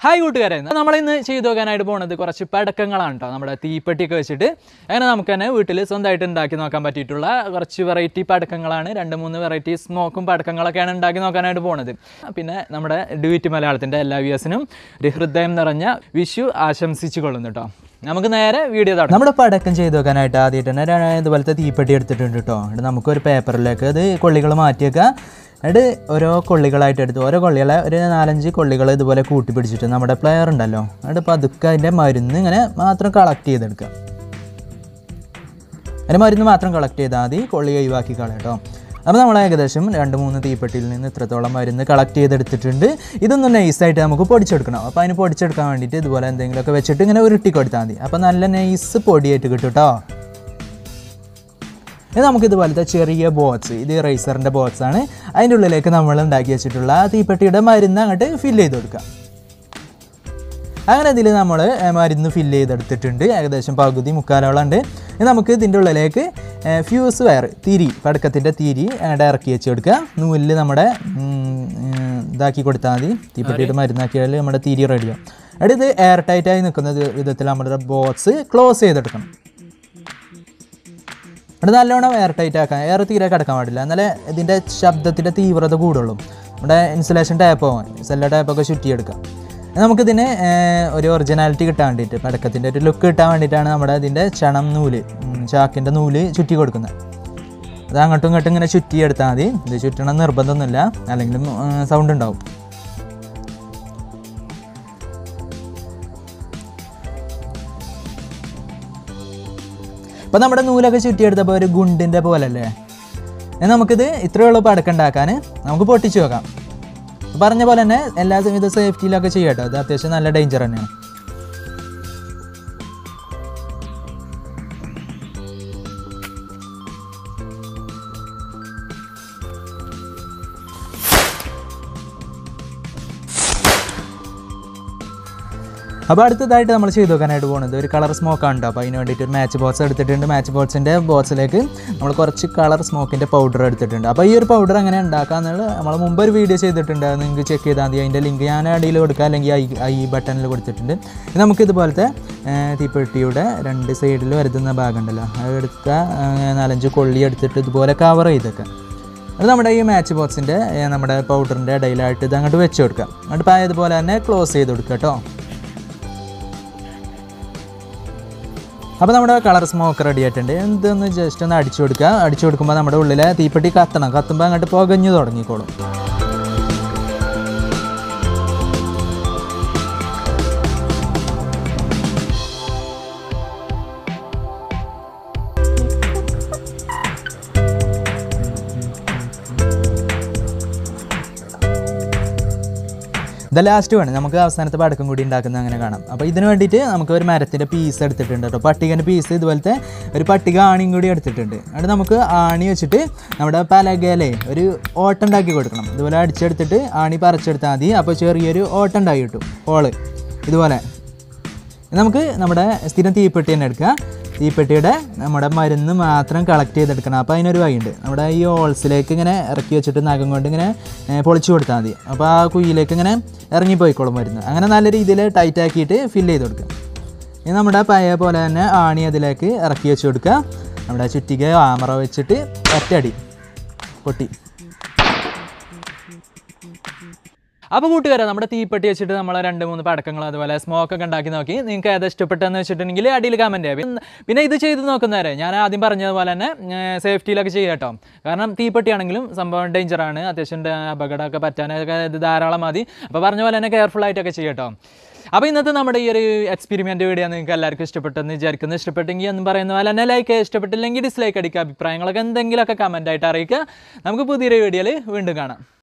hi കൂട്ടുകാരെ നമ്മൾ ഇന്ന് ചെയ്തു നോക്കാനായിട്ട് പോകുന്നത് കുറച്ച് പടക്കങ്ങളാണ് കേട്ടോ നമ്മുടെ തീപ്പെട്ടിയൊക്കെ വെച്ചിട്ട് അങ്ങനെ നമുക്ക് തന്നെ വീട്ടിൽ സ്വന്തമായിട്ട് ഉണ്ടാക്കി നോക്കാൻ പറ്റിയിട്ടുള്ള കുറച്ച് വെറൈറ്റി പടക്കങ്ങളാണ് രണ്ട് മൂന്ന് വെറൈറ്റി സ്മോക്കും പടക്കങ്ങളൊക്കെയാണ് ഉണ്ടാക്കി നോക്കാനായിട്ട് പോകുന്നത് പിന്നെ നമ്മുടെ ഡ്യൂറ്റ് മലയാളത്തിൻ്റെ എല്ലാ വ്യൂസിനും ഒരു ഹൃദയം നിറഞ്ഞ വിഷു ആശംസിച്ചു കൊള്ളുന്നു കേട്ടോ നമുക്ക് നേരെ വീഡിയോ തുടങ്ങാം നമ്മുടെ പടക്കം ചെയ്ത് വെക്കാനായിട്ട് ആദ്യമായിട്ട് തന്നെ ര- ഇതുപോലത്തെ തീപ്പെട്ടി എടുത്തിട്ടുണ്ട് കേട്ടോ എന്നിട്ട് നമുക്കൊരു പേപ്പറിലേക്ക് അത് കൊള്ളികൾ മാറ്റിയേക്കുക എന്നിട്ട് ഓരോ കൊള്ളികളായിട്ട് എടുത്ത് ഓരോ കൊള്ളികളെ ഒരു നാലഞ്ച് കൊള്ളികൾ ഇതുപോലെ കൂട്ടി പിടിച്ചിട്ട് നമ്മുടെ പ്ലെയർ ഉണ്ടല്ലോ എന്നിട്ട് പതുക്കെ അതിൻ്റെ മരുന്ന് ഇങ്ങനെ മാത്രം കളക്ട് ചെയ്തെടുക്കുക അതിന് മരുന്ന് മാത്രം കളക്ട് ചെയ്താൽ മതി കൊള്ളി ഒഴിവാക്കി കളയാം കേട്ടോ അപ്പോൾ നമ്മൾ ഏകദേശം രണ്ട് മൂന്ന് തീപ്പെട്ടിയിൽ നിന്ന് ഇത്രത്തോളം മരുന്ന് കളക്ട് ചെയ്തെടുത്തിട്ടുണ്ട് ഇതൊന്ന് നൈസായിട്ട് നമുക്ക് പൊടിച്ചെടുക്കണം അപ്പോൾ അതിന് പൊടിച്ചെടുക്കാൻ വേണ്ടിയിട്ട് ഇതുപോലെ എന്തെങ്കിലുമൊക്കെ വെച്ചിട്ട് ഇങ്ങനെ ഉരുട്ടി കൊടുത്താൽ മതി അപ്പോൾ നല്ല നൈസ് പൊടിയായിട്ട് കിട്ടും കേട്ടോ ഇത് നമുക്ക് ഇതുപോലത്തെ ചെറിയ ബോക്സ് ഇത് റൈസറിൻ്റെ ബോക്സ് ആണ് അതിൻ്റെ ഉള്ളിലേക്ക് നമ്മൾ ഉണ്ടാക്കി വെച്ചിട്ടുള്ള ആ തീപ്പെട്ടിയുടെ മരുന്ന് അങ്ങോട്ട് ഫില്ല് ചെയ്ത് കൊടുക്കാം അങ്ങനെ ഇതിൽ നമ്മൾ മരുന്ന് ഫില്ല് ചെയ്തെടുത്തിട്ടുണ്ട് ഏകദേശം പകുതി മുക്കാലോളം ഉണ്ട് ഇനി നമുക്ക് ഇതിൻ്റെ ഉള്ളിലേക്ക് ഫ്യൂസ് വയർ തിരി പടക്കത്തിൻ്റെ തിരി അങ്ങോട്ട് ഇറക്കി വെച്ച് കൊടുക്കുക നൂലിൽ നമ്മുടെ ഉം, ഉം, ഇതാക്കി കൊടുത്താൽ മതി തീപ്പെട്ടിയിട്ട് മരുന്നാക്കിയാൽ നമ്മുടെ തിരി റെഡിയാവും എന്നിട്ട് ഇത് എയർ ടൈറ്റായി നിൽക്കുന്ന ഇത് വിധത്തിൽ നമ്മുടെ ബോക്സ് ക്ലോസ് ചെയ്തെടുക്കണം എന്നിട്ട് നല്ലോണം എയർ ടൈറ്റ് ആക്കാം എയർ തീരെ കിടക്കാൻ പാടില്ല എന്നാലേ ഇതിൻ്റെ ശബ്ദത്തിൻ്റെ തീവ്രത കൂടുള്ളൂ നമ്മുടെ ഇൻസുലേഷൻ ടാപ്പോ സെല്ല ടാപ്പൊക്കെ ചുറ്റിയെടുക്കാം നമുക്കിതിന് ഏർ, ഒരു ഒറിജിനാലിറ്റി കിട്ടാൻ വേണ്ടിയിട്ട് പടക്കത്തിൻ്റെ ഒരു ലുക്ക് കിട്ടാൻ വേണ്ടിയിട്ടാണ് നമ്മുടെ ഇതിൻ്റെ ചണം നൂല് ഉം, ചാക്കിൻ്റെ നൂല് ചുറ്റി കൊടുക്കുന്നത് അത് അങ്ങോട്ടും ഇങ്ങോട്ടും ഇങ്ങനെ ചുറ്റിയെടുത്താൽ മതി ഇത് ചുറ്റണം നിർബന്ധമൊന്നുമില്ല അല്ലെങ്കിലും സൗണ്ട് ഉണ്ടാവും ഇപ്പം നമ്മുടെ നൂലൊക്കെ ചുറ്റിയെടുത്തപ്പോൾ ഒരു ഗുണ്ടിൻ്റെ പോലല്ലേ ഇനി നമുക്കിത് ഇത്രയേ ഉള്ളൂ പടക്കം ഉണ്ടാക്കാൻ നമുക്ക് പൊട്ടിച്ച് നോക്കാം പറഞ്ഞ പോലെ തന്നെ എല്ലാ വിധ സേഫ്റ്റിയിലൊക്കെ ചെയ്യാം കേട്ടോ ഇത് അത്യാവശ്യം നല്ല ഡേഞ്ചർ തന്നെയാണ് അപ്പോൾ അടുത്തതായിട്ട് നമ്മൾ ചെയ്ത് നോക്കാനായിട്ട് പോകുന്നത് ഒരു കളർ സ്മോക്കാണ് കേട്ടോ അപ്പോൾ അതിന് വേണ്ടിയിട്ട് ഒരു മാച്ച് ബോക്സ് എടുത്തിട്ടുണ്ട് മാച്ച് ബോക്സിൻ്റെ ബോക്സിലേക്ക് നമ്മൾ കുറച്ച് കളർ സ്മോക്കിൻ്റെ പൗഡർ എടുത്തിട്ടുണ്ട് അപ്പോൾ ഈ ഒരു പൗഡർ എങ്ങനെ ഉണ്ടാക്കാമെന്നുള്ളത് നമ്മൾ മുമ്പ് ഒരു വീഡിയോ ചെയ്തിട്ടുണ്ട് അത് നിങ്ങൾക്ക് ചെക്ക് ചെയ്താൽ മതി അതിൻ്റെ ലിങ്ക് ഞാൻ അടിയിൽ കൊടുക്കുക അല്ലെങ്കിൽ ഐ ഐ ബട്ടണിൽ കൊടുത്തിട്ടുണ്ട് ഇത് നമുക്ക് ഇതുപോലത്തെ ആ, തീപ്പെട്ടിയുടെ രണ്ട് സൈഡിൽ വരുത്തുന്ന ഭാഗം ഉണ്ടല്ലോ അത് എടുക്കുക ആ, നാലഞ്ച് കൊള്ളി എടുത്തിട്ട് ഇതുപോലെ കവർ ചെയ്തേക്കുക അത് നമ്മുടെ ഈ മാച്ച് ബോക്സിൻ്റെ നമ്മുടെ പൗഡറിൻ്റെ ഇടയിലായിട്ട് ഇത് അങ്ങോട്ട് വെച്ച് കൊടുക്കുക എന്നിട്ട് ഇപ്പോൾ ഇതുപോലെ തന്നെ ക്ലോസ് ചെയ്ത് കൊടുക്കുക കേട്ടോ അപ്പോൾ നമ്മുടെ കളർ സ്മോക്ക് റെഡി ആയിട്ടുണ്ട് എന്തൊന്ന് ജസ്റ്റ് ഒന്ന് അടിച്ചു കൊടുക്കുക അടിച്ചു കൊടുക്കുമ്പോൾ നമ്മുടെ ഉള്ളിലെ തീപ്പെട്ടി കത്തണം കത്തുമ്പോൾ അങ്ങോട്ട് പുകഞ്ഞു തുടങ്ങിക്കോളും ഇത് ലാസ്റ്റ് വേണം നമുക്ക് അവസാനത്തെ പടക്കം കൂടി ഉണ്ടാക്കുന്നത് അങ്ങനെ കാണാം അപ്പോൾ ഇതിന് വേണ്ടിയിട്ട് നമുക്ക് ഒരു മരത്തിൻ്റെ പീസ് എടുത്തിട്ടുണ്ട് കേട്ടോ പട്ടികൻ്റെ പീസ് ഇതുപോലത്തെ ഒരു പട്ടിക ആണിയും കൂടി എടുത്തിട്ടുണ്ട് എന്നിട്ട് നമുക്ക് ആണി വെച്ചിട്ട് നമ്മുടെ പലകയിലെ ഒരു ഓട്ടം ഉണ്ടാക്കി കൊടുക്കണം ഇതുപോലെ അടിച്ചെടുത്തിട്ട് ആണി പറിച്ചെടുത്താൽ മതി അപ്പോൾ ചെറിയൊരു ഓട്ടം ഉണ്ടാക്കി കിട്ടും ഹോള് ഇതുപോലെ നമുക്ക് നമ്മുടെ സ്ഥിരം തീപ്പെട്ടി തന്നെ എടുക്കുക തീപ്പെട്ടിയുടെ നമ്മുടെ മരുന്ന് മാത്രം കളക്ട് ചെയ്തെടുക്കണം അപ്പോൾ അതിനൊരു വഴിയുണ്ട് നമ്മുടെ ഈ ഹോൾസിലേക്ക് ഇങ്ങനെ ഇറക്കി വെച്ചിട്ട് നഖം കൊണ്ട് ഇങ്ങനെ ഏ, പൊളിച്ചു കൊടുത്താൽ മതി അപ്പോൾ ആ കുഴിയിലേക്ക് ഇങ്ങനെ ഇറങ്ങിപ്പോയിക്കോളും മരുന്ന് അങ്ങനെ നല്ല രീതിയിൽ ടൈറ്റ് ആക്കിയിട്ട് ഫില്ല് ചെയ്ത് കൊടുക്കുക ഇനി നമ്മുടെ പഴയ പോലെ തന്നെ ആണി അതിലേക്ക് ഇറക്കി വെച്ച് കൊടുക്കുക നമ്മുടെ ചുറ്റിക ആമറ വെച്ചിട്ട് ഒറ്റയടി പൊട്ടി അപ്പോൾ കൂട്ടുകാരെ നമ്മുടെ തീപ്പെട്ടി വെച്ചിട്ട് നമ്മൾ രണ്ട് മൂന്ന് പടക്കങ്ങൾ അതുപോലെ സ്മോക്ക് ഒക്കെ ഉണ്ടാക്കി നോക്കി നിങ്ങൾക്ക് ഏതാ ഇഷ്ടപ്പെട്ടെന്ന് വെച്ചിട്ടുണ്ടെങ്കിൽ അടിയിൽ കമൻറ്റ് ചെയ്യാം പിന്നെ- പിന്നെ ഇത് ചെയ്ത് നോക്കുന്നവരെ ഞാൻ ആദ്യം പറഞ്ഞതുപോലെ തന്നെ സേഫ്റ്റിയിലൊക്കെ ചെയ്യാം കേട്ടോ കാരണം തീപ്പെട്ടി ആണെങ്കിലും സംഭവം ഡേഞ്ചറാണ് അത്യാവശ്യം ഡ- അപകടമൊക്കെ പറ്റാനൊക്കെ ഇത് ധാരാളം മതി അപ്പോൾ പറഞ്ഞ പോലെ തന്നെ കെയർഫുൾ ആയിട്ടൊക്കെ ചെയ്യാം കേട്ടോ അപ്പോൾ ഇന്നത്തെ നമ്മുടെ ഈ ഒരു എക്സ്പെരിമെൻറ്റ് വീഡിയോ നിങ്ങൾക്ക് എല്ലാവർക്കും ഇഷ്ടപ്പെട്ടെന്ന് വിചാരിക്കുന്നു ഇഷ്ടപ്പെട്ടെങ്കിൽ എന്ന് പറയുന്ന പോലെ തന്നെ ലൈക്ക് ഇഷ്ടപ്പെട്ടില്ലെങ്കിൽ ഡിസ്ലൈക്ക് അടിക്കുക അഭിപ്രായങ്ങളൊക്കെ എന്തെങ്കിലുമൊക്കെ കമൻ്റ് ആയിട്ട് അറിയിക്കുക നമുക്ക് പുതിയൊരു വീഡിയോയിൽ വീണ്ടും കാണാം